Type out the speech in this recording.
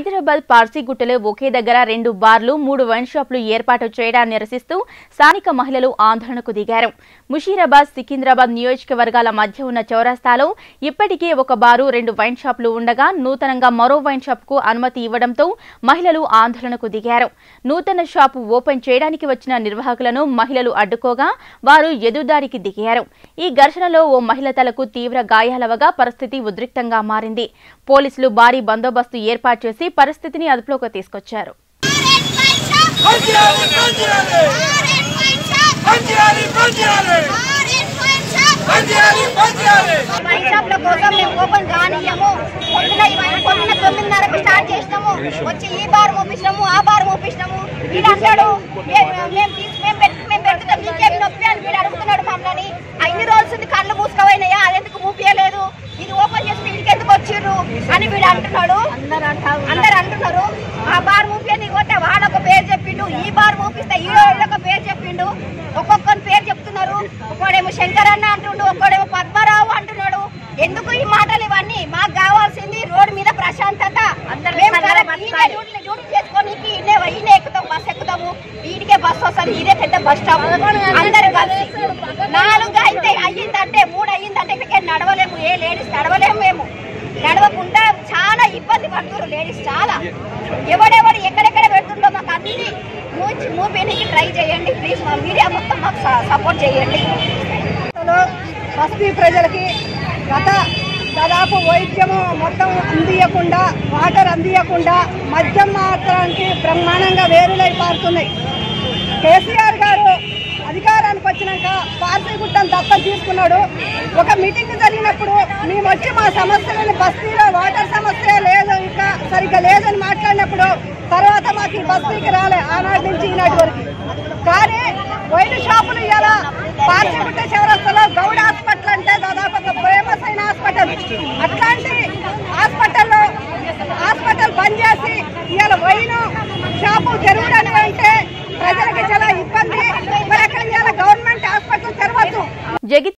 హైదరాబాద్ పార్సీగుట్టలో ఒకే దగ్గర రెండు బార్లు మూడు వైన్ షాపులు ఏర్పాటు చేయడాన్ని నిరసిస్తూ స్థానిక మహిళలు ఆందోళనకు దిగారు ముషీరాబాద్ సికింద్రాబాద్ నియోజకవర్గాల మధ్య ఉన్న చౌరస్తాలో ఇప్పటికే ఒక బారు రెండు వైన్ షాపులు ఉండగా నూతనంగా మరో వైన్ షాపుకు అనుమతి ఇవ్వడంతో మహిళలు ఆందోళనకు దిగారు నూతన షాపు ఓపెన్ చేయడానికి వచ్చిన నిర్వాహకులను మహిళలు అడ్డుకోగా వారు ఎదురుదాడికి దిగారు ఈ ఘర్షణలో ఓ మహిళ తలకు తీవ్ర గాయాలవగా పరిస్థితి ఉద్రిక్తంగా మారింది పోలీసులు భారీ బందోబస్తు ఏర్పాటు చేసి పరిస్థితిని అదుపులోకి తీసుకొచ్చారు పంచాలి పంచాలి పంచాలి పంచాలి పంచాలి పంచాలి వైన్ షాప్ల కోసం మేము ఓపెన్ కానియ్యము పొద్దున ఈ వైన్ పొద్దున తొమ్మిదిన్నరకు స్టార్ట్ చేసినాము వచ్చి ఈ బార్ మోపించినాము ఆ బార్ మోపించినాము వీడు అంటాడు "మే- మేము తీసి మేము పెట్టి మేము పెడుతున్నాం మీకేం నొప్పి అని వీడు అడుగుతున్నాడు మమ్మల్ని అన్ని రోజులు కళ్ళు మూసుకోపోయినాయా అదెందుకు మూపియలేదు ఇది ఓపెన్ చేసి వీడికి ఎందుకు వచ్చిర్రు అని వీడు అంటున్నాడు అందరు అంటున్నారు ఆ బార్ మూపియని కొట్టే వాడొక పేరు చెప్పిండు ఈ బార్ మూపిస్తే ఈ ఒక పేరు చెప్పిండు ఒక్కొక్కరి పేరు చెప్తున్నారు ఒక్కడేమో శంకర్ అన్న అంటుండు ఒక్కడేమో పద్మరావు అంటున్నాడు ఎందుకు ఈ మాటలు ఇవన్నీ మాకు కావాల్సింది రోడ్డు మీద ప్రశాంతత మేము correct ఈయనే డ్యూటీ డ్యూటీ చేసుకోనికి ఈయనే ఈయనే ఎక్కుతాం బస్ ఎక్కుతాము ఈయనకే బస్ వస్తుంది ఇదే పెద్ద బస్ స్టాప్ అందరు కలిసి నాలుగు అయితే అయ్యిందంటే మూడు అయ్యిందంటే ఇక్కడికి నడవలేము ఏ లేడీస్ నడవలేము మేము నడవకుండా చాలా ఇబ్బంది పడుతున్నారు లేడీస్ చాలా ఎవడెవడు ఎక్కడెక్కడ పెడుతుండో మాకు అన్ని మూచి మూపేనికి ట్రై చేయండి ప్లీజ్ మా మీడియా మొత్తం మాకు సపోర్ట్ చేయండి బస్తీ ప్రజలకి గత దాదాపు వైద్యము మొత్తం అందియకుండా వాటర్ అందియకుండా మద్యం మాత్రానికి బ్రహ్మాండంగా వేరులై పారుతున్నాయి కేసీఆర్ గారు అధికారానికి వచ్చినాక పార్టీగుట్టం దత్తత తీసుకున్నాడు ఒక మీటింగ్ జరిగినప్పుడు మేము వచ్చి మా సమస్యలను బస్తీలో వాటర్ సమస్య లేదు ఇంకా సరిగ్గా లేదని మాట్లాడినప్పుడు తర్వాత మాకు ఈ బస్తీకి రాలే ఆనాటి నుంచి ఈనాటి వరకు కానీ వైన్ షాపులు ఇలా పార్టీగుట్ట చౌరస్తలో గౌడ హాస్పిటల్ అంటే దాదాపు ఒక ఫేమస్ అయిన హాస్పిటల్ అట్లాంటి హాస్పిటల్లో హాస్పిటల్ బంద్ చేసి ఇవాళ వైన్ షాపు తెరవడానికి అంటే ప్రజలకి చాలా ఇబ్బంది మరి అక్కడ ఇవాళ గవర్నమెంట్ హాస్పిటల్ తెరవచ్చు జగిత్